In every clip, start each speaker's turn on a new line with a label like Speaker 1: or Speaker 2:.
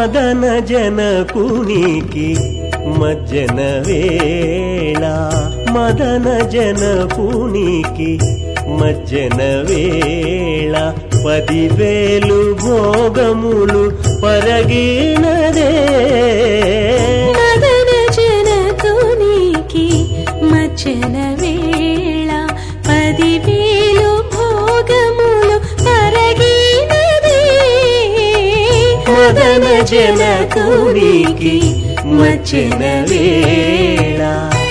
Speaker 1: మదన జనకునికి మజ్జన వేళ మదన జనకునికి మజ్జన వేళ పదివేలు భోగములు పరగినదే
Speaker 2: మదన జనకునికి మచ్చన వేళ పదివేలు భోగములు పరగినది
Speaker 1: మదన జనకునికి మజ్జన వేళ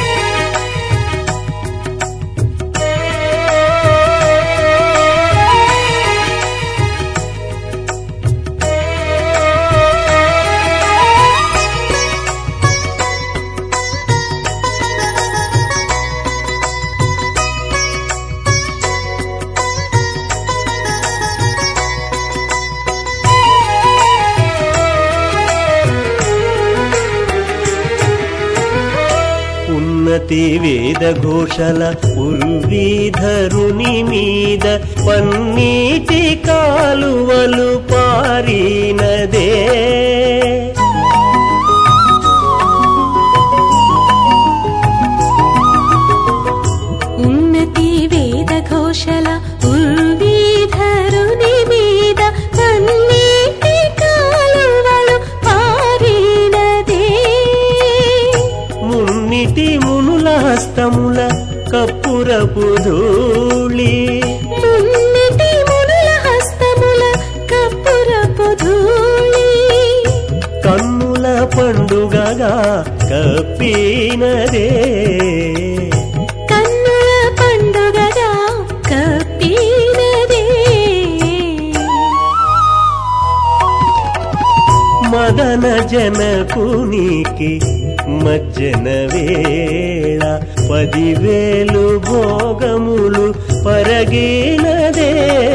Speaker 1: ఉన్నతి వేద ఘోషల ఉర్వీధరుని మీద పన్నీటి కాలువలు పారినదే
Speaker 2: ఉన్నతి వేద ఘోషల ఉర్వీధరుని మీద కన్నీటి కాలువలు పారినదే
Speaker 1: మున్నిటి మునుల హస్తముల కప్పురపు ధూళి
Speaker 2: మున్నిటి మునుల హస్తముల కప్పురపు ధూళి
Speaker 1: కన్నుల పండుగగా కప్పినదే
Speaker 2: కన్నుల పండుగగా కప్పినదే
Speaker 1: మదన జనకునికి మజ్జన వేళ పదివేలు భోగములు పరగినదే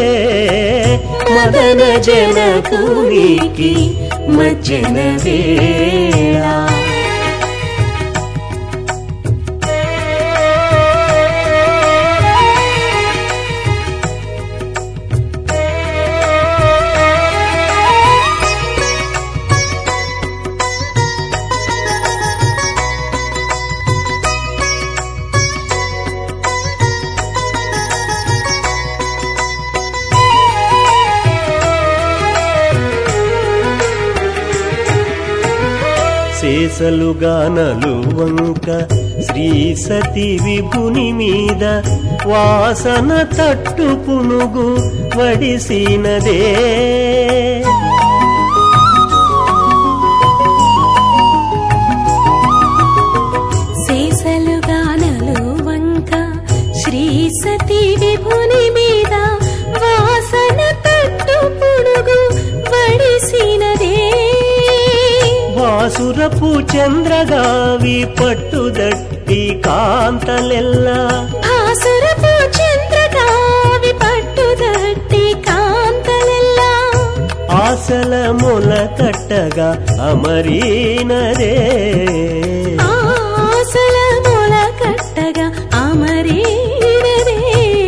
Speaker 1: మదన జనకునికి మజ్జన వేళ శేషలుగానలు వంక శ్రీ సతి విభుని మీద వాసన తట్టు పునుగు వడిసినదే
Speaker 2: శేషలుగానలు వంక శ్రీ సతి విభుని మీద వాసన తట్టు పుడుగు వడిసినదే
Speaker 1: వాసురపు చంద్రగావి పట్టుదట్టి కాంతలెల్లా
Speaker 2: భాసురపు చంద్రకావి పట్టుదట్టి కాంతలెల్లా
Speaker 1: ఆశల మొల కట్టగా అమరీనదే
Speaker 2: ఆశల మొల కట్టగా అమరీనదే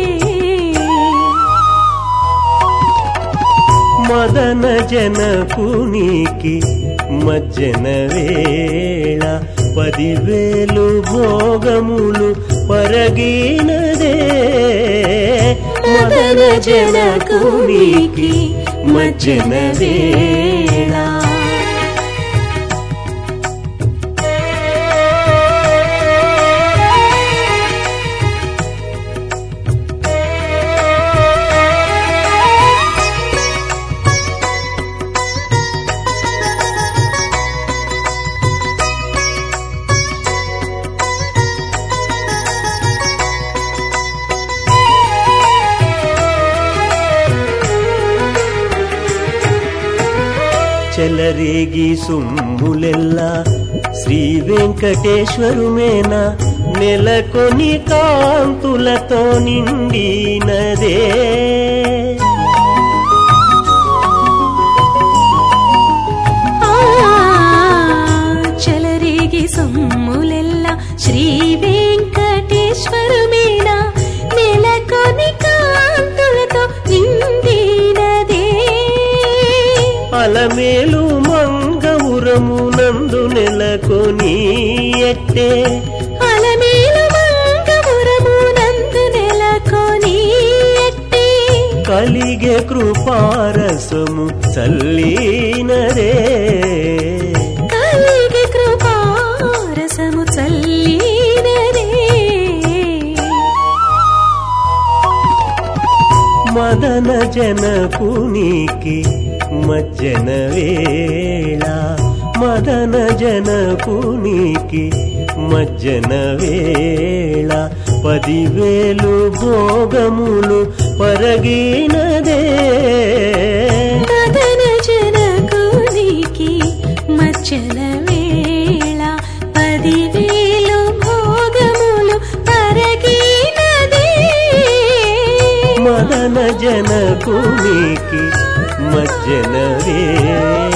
Speaker 1: మదన జనకునికి మజ్జన వేళ పదివేలు భోగములు పరగినదే మదన జనకునికి మజ్జన వేళ చెలరేగి సుమ్ములెల్లా శ్రీ వెంకటేశ్వరుమేన నెలకొని కాంతులతో నిండినదే
Speaker 2: ఆ చలరేగి సొమ్ములెల్ల శ్రీ వెంకటేశ్వరు మీద నెలకొని కాంతులతో నిండినదే
Speaker 1: అలమేలు మంగ ఎట్టే
Speaker 2: అలమేలు మంగపురము నందు నెలకొని ఎట్టి
Speaker 1: కలిగే కృపారసము చల్లినదే
Speaker 2: కలిగి కృపారసము చల్లినదే
Speaker 1: మదన జనకునికి మజ్జన వేళ మదన జనకునికి మజ్జన వేళ పదివేలు భోగములు పరగినదే
Speaker 2: మదన జనకునికి మచ్చల వేళ పదివేలు భోగములు పరగినదే
Speaker 1: మదన జనకునికి మజ్జన వేళ